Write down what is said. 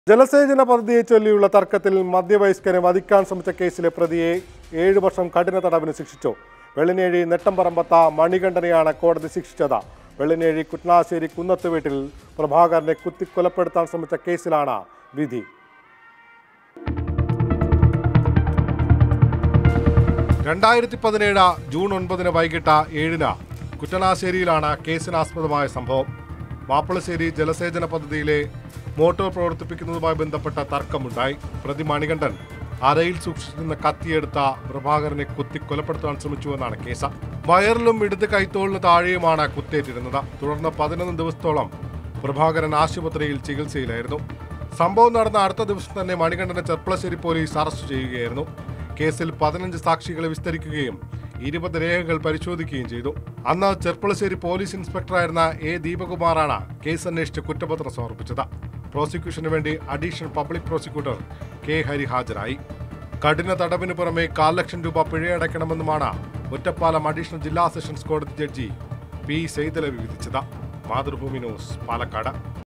ജലസേചന പദ്ധതിയെ ചൊല്ലിയുള്ള തർക്കത്തിൽ മധ്യവയസ്കനെ വധിക്കാൻ ശ്രമിച്ച കേസിലെ പ്രതിയെ ഏഴ് വർഷം കഠിന തടവിന് ശിക്ഷിച്ചു വെള്ളിനേഴി നെട്ടംപറമ്പത്ത മണികണ്ഠനെയാണ് കോടതി ശിക്ഷിച്ചത് വെള്ളിനേഴി കുട്ടനാശ്ശേരി കുന്നത്ത് വീട്ടിൽ പ്രഭാകരനെ കുത്തിക്കൊലപ്പെടുത്താൻ ശ്രമിച്ച കേസിലാണ് വിധി രണ്ടായിരത്തി പതിനേഴ് ജൂൺ ഒൻപതിന് വൈകിട്ട് ഏഴിന് കുറ്റനാശ്ശേരിയിലാണ് കേസിനാസ്പദമായ സംഭവം മാപ്പിളശ്ശേരി ജലസേചന പദ്ധതിയിലെ മോട്ടോർ പ്രവർത്തിപ്പിക്കുന്നതുമായി ബന്ധപ്പെട്ട തർക്കമുണ്ടായി പ്രതി മണികണ്ഠൻ അരയിൽ സൂക്ഷിച്ചിരുന്ന കത്തിയെടുത്ത പ്രഭാകരനെ കുത്തി കൊലപ്പെടുത്താൻ ശ്രമിച്ചുവെന്നാണ് കേസ് വയറിലും ഇടത് കൈത്തോളിന് താഴെയുമാണ് കുത്തേറ്റിരുന്നത് തുടർന്ന് പതിനൊന്ന് ദിവസത്തോളം പ്രഭാകരൻ ആശുപത്രിയിൽ ചികിത്സയിലായിരുന്നു സംഭവം നടന്ന അടുത്ത ദിവസം തന്നെ മണികണ്ഠനെ ചെർപ്പളശ്ശേരി പോലീസ് അറസ്റ്റ് ചെയ്യുകയായിരുന്നു കേസിൽ പതിനഞ്ച് സാക്ഷികളെ വിസ്തരിക്കുകയും ഇരുപത് രേഖകൾ പരിശോധിക്കുകയും ചെയ്തു അന്ന് ചെർപ്പളശ്ശേരി പോലീസ് ഇൻസ്പെക്ടറായിരുന്ന എ ദീപകുമാറാണ് കേസ് അന്വേഷിച്ച് കുറ്റപത്രം സമർപ്പിച്ചത് പ്രോസിക്യൂഷന് വേണ്ടി additional public prosecutor K Hari ഹാജരായി കഠിന തടവിന് പുറമെ കാൽ ലക്ഷം രൂപ പിഴയടയ്ക്കണമെന്നുമാണ് ഒറ്റപ്പാലം അഡീഷണൽ ജില്ലാ സെഷൻസ് കോടതി ജഡ്ജി പി സെയ്തലവി വിധിച്ചത് മാതൃഭൂമി ന്യൂസ് പാലക്കാട്